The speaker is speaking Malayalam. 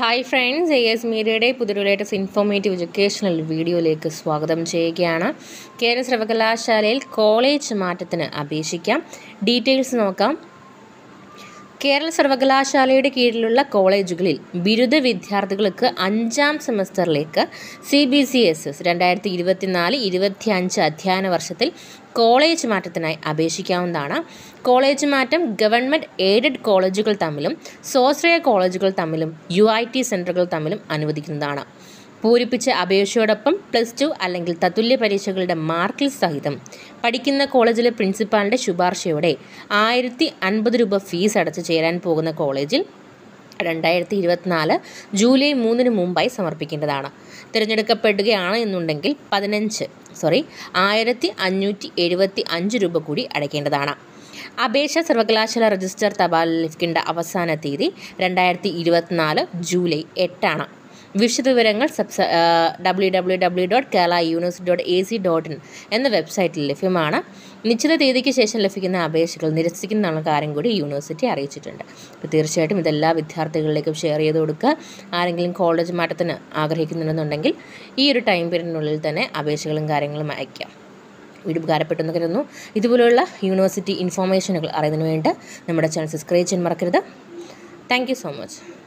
ഹായ് ഫ്രണ്ട്സ് എ എസ് മീഡിയയുടെ പുതിയൊരു ലേറ്റസ്റ്റ് ഇൻഫോർമേറ്റീവ് എഡ്യൂക്കേഷണൽ വീഡിയോയിലേക്ക് സ്വാഗതം ചെയ്യുകയാണ് കേരള സർവകലാശാലയിൽ കോളേജ് മാറ്റത്തിന് അപേക്ഷിക്കാം ഡീറ്റെയിൽസ് നോക്കാം കേരള സർവകലാശാലയുടെ കീഴിലുള്ള കോളേജുകളിൽ ബിരുദ വിദ്യാർത്ഥികൾക്ക് അഞ്ചാം സെമസ്റ്ററിലേക്ക് C B C S S രണ്ടായിരത്തി ഇരുപത്തിനാല് ഇരുപത്തി അഞ്ച് അധ്യയന വർഷത്തിൽ കോളേജ് മാറ്റത്തിനായി അപേക്ഷിക്കാവുന്നതാണ് കോളേജ് മാറ്റം ഗവൺമെൻറ് എയ്ഡഡ് കോളേജുകൾ തമ്മിലും സ്വാശ്രയ കോളേജുകൾ തമ്മിലും യു ഐ ടി സെൻറ്ററുകൾ തമ്മിലും അനുവദിക്കുന്നതാണ് പൂരിപ്പിച്ച അപേക്ഷയോടൊപ്പം പ്ലസ് ടു അല്ലെങ്കിൽ തത്തുല്യ പരീക്ഷകളുടെ മാർക്ക് ലിസ്റ്റ് സഹിതം പഠിക്കുന്ന കോളേജിലെ പ്രിൻസിപ്പാളിൻ്റെ ശുപാർശയോടെ ആയിരത്തി അൻപത് രൂപ ഫീസ് അടച്ച് ചേരാൻ പോകുന്ന കോളേജിൽ രണ്ടായിരത്തി ഇരുപത്തിനാല് ജൂലൈ മൂന്നിന് മുമ്പായി സമർപ്പിക്കേണ്ടതാണ് തിരഞ്ഞെടുക്കപ്പെടുകയാണ് എന്നുണ്ടെങ്കിൽ പതിനഞ്ച് സോറി ആയിരത്തി അഞ്ഞൂറ്റി എഴുപത്തി അഞ്ച് രൂപ കൂടി അടയ്ക്കേണ്ടതാണ് അപേക്ഷ സർവകലാശാല രജിസ്റ്റർ തപാൽ ലഭിക്കേണ്ട അവസാന തീയതി രണ്ടായിരത്തി ഇരുപത്തിനാല് ജൂലൈ എട്ടാണ് വിശദവിവരങ്ങൾ സബ്സ W W W dot Kerala university dot A C dot in എന്ന വെബ്സൈറ്റിൽ ലഭ്യമാണ് നിശ്ചിത തീയതിക്ക് ശേഷം ലഭിക്കുന്ന അപേക്ഷകൾ നിരസിക്കുന്ന കാര്യം കൂടി യൂണിവേഴ്സിറ്റി അറിയിച്ചിട്ടുണ്ട് അപ്പോൾ തീർച്ചയായിട്ടും ഇതെല്ലാ വിദ്യാർത്ഥികളിലേക്കും ഷെയർ ചെയ്ത് കൊടുക്കുക ആരെങ്കിലും കോളേജ് മാറ്റത്തിന് ആഗ്രഹിക്കുന്നുണ്ടെന്നുണ്ടെങ്കിൽ ഈ ഒരു ടൈം പീരീഡിനുള്ളിൽ തന്നെ അപേക്ഷകളും കാര്യങ്ങളും അയക്കാം വീഡിയോ ഉപകാരപ്പെട്ടെന്ന് കരുതുന്നു ഇതുപോലുള്ള യൂണിവേഴ്സിറ്റി ഇൻഫോർമേഷനുകൾ അറിയുന്നതിന് വേണ്ടി നമ്മുടെ ചാനൽ സബ്സ്ക്രൈബ് ചെയ്യാൻ മറക്കരുത് താങ്ക് യു സോ മച്ച്